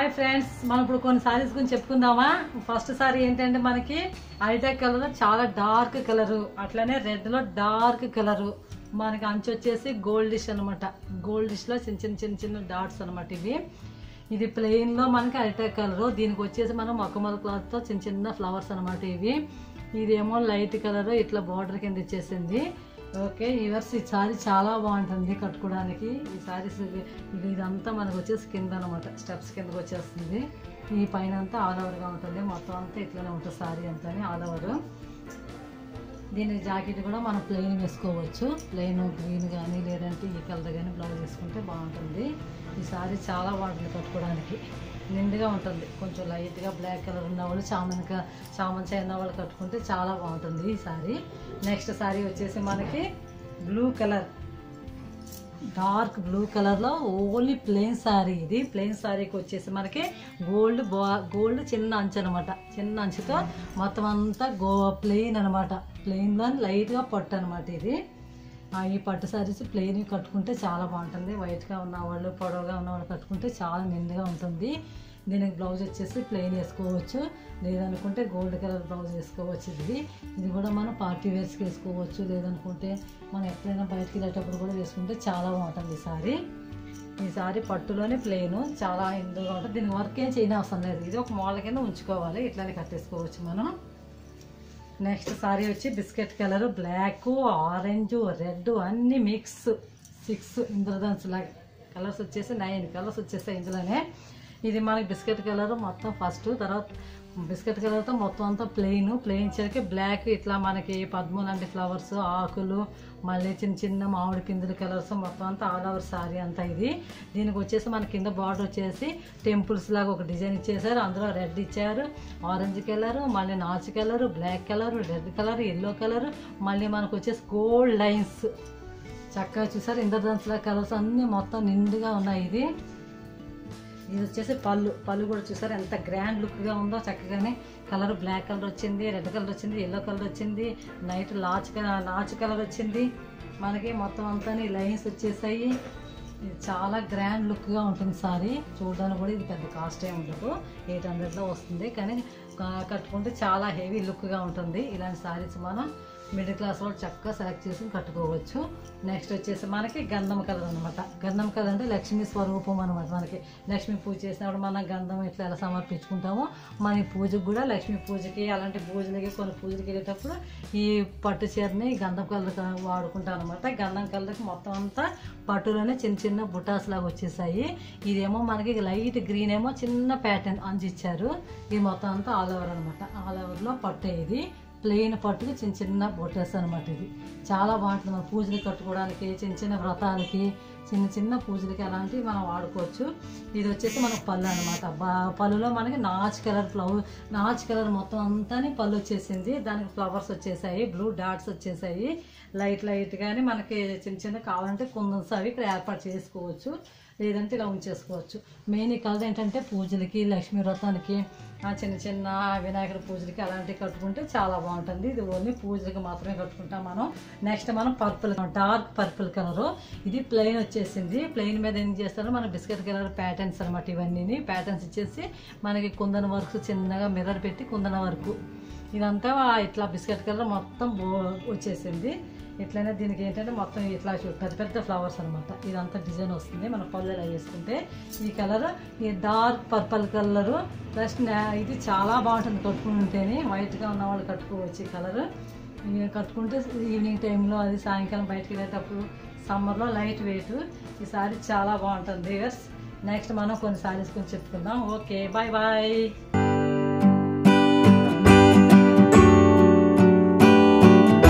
hi friends మనం ఇప్పుడు కొన్ని సారీస్ గురించి చెప్పుకుందామా ఫస్ట్ సారీ ఏంటంటే మనకి హైటెక్ కలర్ చాలా డార్క్ కలర్ అట్లనే రెడ్ లో డార్క్ కలర్ మనకి అంచు వచ్చేసి గోల్డిష్ అనమాట గోల్డిష్ లో చిన్న చిన్న చిన్న చిన్న డాట్స్ అనమాట ఇవి ఇది ప్లెయిన్ లో మనకి హైటెక్ కలర్ దీనికి వచ్చేసి మనం మొక్కమల క్లాత్ తో చిన్న చిన్న ఫ్లవర్స్ అనమాట ఇవి ఇదేమో లైట్ కలర్ ఇట్లా బార్డర్ కింద ఇచ్చేసింది ఓకే ఈ వర్స్ ఈ సారీ చాలా బాగుంటుంది కట్టుకోవడానికి ఈ సారీస్ ఇది ఇదంతా మనకు వచ్చేసి కింద అనమాట స్టెప్స్ కిందకి వచ్చేస్తుంది ఈ పైన అంతా ఆల్ ఓవర్గా ఉంటుంది మొత్తం అంతా ఇట్లానే ఉంటుంది సారీ అంతా ఆల్ ఓవర్ దీని జాకెట్ కూడా మనం ప్లెయిన్ వేసుకోవచ్చు ప్లెయిన్ గ్రీన్ కానీ లేదంటే ఈ కలర్ కానీ బ్లౌజ్ వేసుకుంటే బాగుంటుంది ఈ సారీ చాలా బాగుంటుంది కట్టుకోవడానికి నిండుగా ఉంటుంది కొంచెం లైట్గా బ్లాక్ కలర్ ఉన్న వాళ్ళు చామన్ చామన్ చైన వాళ్ళు కట్టుకుంటే చాలా బాగుంటుంది ఈ సారీ నెక్స్ట్ సారీ వచ్చేసి మనకి బ్లూ కలర్ డార్క్ బ్లూ కలర్లో ఓన్లీ ప్లెయిన్ శారీ ఇది ప్లెయిన్ శారీకి వచ్చేసి మనకి గోల్డ్ బా గోల్డ్ చిన్న అంచు అనమాట చిన్న అంచుతో మొత్తం అంతా గో ప్లెయిన్ అనమాట ప్లెయిన్లో లైట్గా పట్టు అనమాట ఇది ఆ, ఈ పట్టు శారీస్ ప్లెయిన్ కట్టుకుంటే చాలా బాగుంటుంది వైట్గా ఉన్న వాళ్ళు పొడవుగా ఉన్న వాళ్ళు కట్టుకుంటే చాలా నిండుగా ఉంటుంది దీనికి బ్లౌజ్ వచ్చేసి ప్లెయిన్ వేసుకోవచ్చు లేదనుకుంటే గోల్డ్ కలర్ బ్లౌజ్ వేసుకోవచ్చు ఇది ఇది కూడా మనం పార్టీ వేర్స్కి వేసుకోవచ్చు లేదనుకుంటే మనం ఎప్పుడైనా బయటకు వెళ్ళేటప్పుడు కూడా వేసుకుంటే చాలా బాగుంటుంది ఈ సారీ ఈ సారీ పట్టులోనే ప్లెయిన్ చాలా ఇందుగా ఉంటుంది దీనికి వర్క్ ఏం చేయని అవసరం లేదు ఇది ఒక మోడల్ కింద ఉంచుకోవాలి ఇట్లానే కట్టేసుకోవచ్చు మనం నెక్స్ట్ సారీ వచ్చి biscuit colour black orange red అన్ని మిక్స్ సిక్స్ ఇంద్రధన్స్ లాగా కలర్స్ వచ్చేసి నైన్ కలర్స్ వచ్చేసాయి ఇందులోనే ఇది మనకి బిస్కెట్ కలర్ మొత్తం ఫస్ట్ తర్వాత బిస్కెట్ కలర్తో మొత్తం అంతా ప్లెయిన్ ప్లెయిన్ చేరికి బ్లాక్ ఇట్లా మనకి పద్మ లాంటి ఫ్లవర్స్ ఆకులు మళ్ళీ చిన్న చిన్న మామిడి పిందుల కలర్స్ మొత్తం అంతా ఆల్ ఓవర్ సారీ అంతా ఇది దీనికి వచ్చేసి మన కింద బార్డర్ వచ్చేసి టెంపుల్స్ లాగా ఒక డిజైన్ ఇచ్చేసారు అందులో రెడ్ ఇచ్చారు ఆరెంజ్ కలర్ మళ్ళీ నాచు colour black colour red colour yellow colour మళ్ళీ మనకు వచ్చేసి గోల్డ్ లైన్స్ చక్కగా చూసారు ఇంద్రధనుసుల కలర్స్ అన్నీ మొత్తం నిండుగా ఉన్నాయి ఇది ఇది వచ్చేసి పళ్ళు పళ్ళు కూడా చూసారు ఎంత గ్రాండ్ లుక్గా ఉందో చక్కగానే కలర్ బ్లాక్ కలర్ వచ్చింది రెడ్ కలర్ వచ్చింది ఎల్లో కలర్ వచ్చింది నైట్ లాచ్ నాచు కలర్ వచ్చింది మనకి మొత్తం అంతా లైన్స్ వచ్చేసాయి ఇది చాలా గ్రాండ్ లుక్గా ఉంటుంది సారీ చూడడానికి కూడా ఇది పెద్ద కాస్ట్ ఏమి ఉండదు ఎయిట్ హండ్రెడ్లో వస్తుంది కానీ కా- కట్టుకుంటే చాలా హెవీ లుక్గా ఉంటుంది ఇలాంటి సారీస్ మనం మిడిల్ క్లాస్ వాళ్ళు చక్కగా సెలెక్ట్ చేసుకుని కట్టుకోవచ్చు నెక్స్ట్ వచ్చేసి మనకి గంధం కలర్ అనమాట గంధం కలర్ అంటే లక్ష్మీ స్వరూపం అనమాట మనకి లక్ష్మీ పూజ చేసినప్పుడు మనం గంధం ఇట్లా ఎలా సమర్పించుకుంటామో మన ఈ పూజకు కూడా లక్ష్మీ పూజకి అలాంటి పూజలకి కొన్ని పూజలకి వెళ్ళేటప్పుడు ఈ పట్టు చీరని గంధం కలర్ వాడుకుంటాం అనమాట గంధం కలర్కి మొత్తం అంతా పట్టులోనే చిన్న చిన్న బుటాస్ లాగా వచ్చేసాయి ఇదేమో మనకి లైట్ గ్రీన్ ఏమో చిన్న ప్యాటర్న్ అందించారు ఇది మొత్తం అంతా ఆల్ ఓవర్ అనమాట ఆల్ ఓవర్లో పట్టే ఇది ప్లెయిన్ పట్టుకు చిన్న చిన్న బొట్టేస్ అనమాట ఇది చాలా బాగుంటుంది మన పూజలు కట్టుకోవడానికి చిన్న చిన్న వ్రతాలకి చిన్న చిన్న పూజలకి అలాంటివి మనం వాడుకోవచ్చు ఇది వచ్చేసి మనకు పళ్ళు అనమాట పళ్ళులో మనకి నాచ్ కలర్ ఫ్లవర్ నాచ్ కలర్ మొత్తం అంతా పళ్ళు వచ్చేసింది దానికి ఫ్లవర్స్ వచ్చేసాయి బ్లూ డాట్స్ వచ్చేసాయి లైట్ లైట్ కానీ మనకి చిన్న చిన్న కావాలంటే కుందన్స్ అవి ఇక్కడ ఏర్పాటు చేసుకోవచ్చు లేదంటే ఇలా ఉంచేసుకోవచ్చు మెయిన్ ఈ కలర్ ఏంటంటే పూజలకి లక్ష్మీ వ్రతానికి ఆ చిన్న చిన్న వినాయకుడి పూజలకి అలాంటివి కట్టుకుంటే చాలా బాగుంటుంది ఇది ఓన్లీ పూజలకి మాత్రమే కట్టుకుంటాం మనం నెక్స్ట్ మనం పర్పుల్ డార్క్ పర్పుల్ కలర్ ఇది ప్లెయిన్ వచ్చేసింది ప్లెయిన్ మీద ఏం చేస్తారో మన బిస్కెట్ కలర్ ప్యాటర్న్స్ అనమాట ఇవన్నీ ప్యాటర్న్స్ ఇచ్చేసి మనకి కుందన వర్క్ చిన్నగా మిర్రర్ పెట్టి కుందన వర్క్ ఇదంతా ఇట్లా బిస్కెట్ కలర్ మొత్తం బో వచ్చేసింది ఇట్లనే దీనికి ఏంటంటే మొత్తం ఇట్లా చూ- పెద్ద పెద్ద ఫ్లవర్స్ అనమాట ఇదంతా డిజైన్ వస్తుంది మన పళ్ళు ఇలా వేసుకుంటే ఈ కలర్ ఈ డార్క్ పర్పుల్ కలర్ ప్లస్ ఇది చాలా బాగుంటుంది కట్టుకుంటేనే వైట్గా ఉన్న వాళ్ళు కట్టుకోవచ్చు ఈ కలర్ ఇవి కట్టుకుంటే ఈవినింగ్ టైంలో అది సాయంకాలం బయటకు వెళ్ళేటప్పుడు సమ్మర్లో లైట్ వెయిట్ ఈ సారీ చాలా బాగుంటుంది నెక్స్ట్ మనం కొన్ని సారీస్ గురించి చెప్పుకుందాం ఓకే బాయ్ బాయ్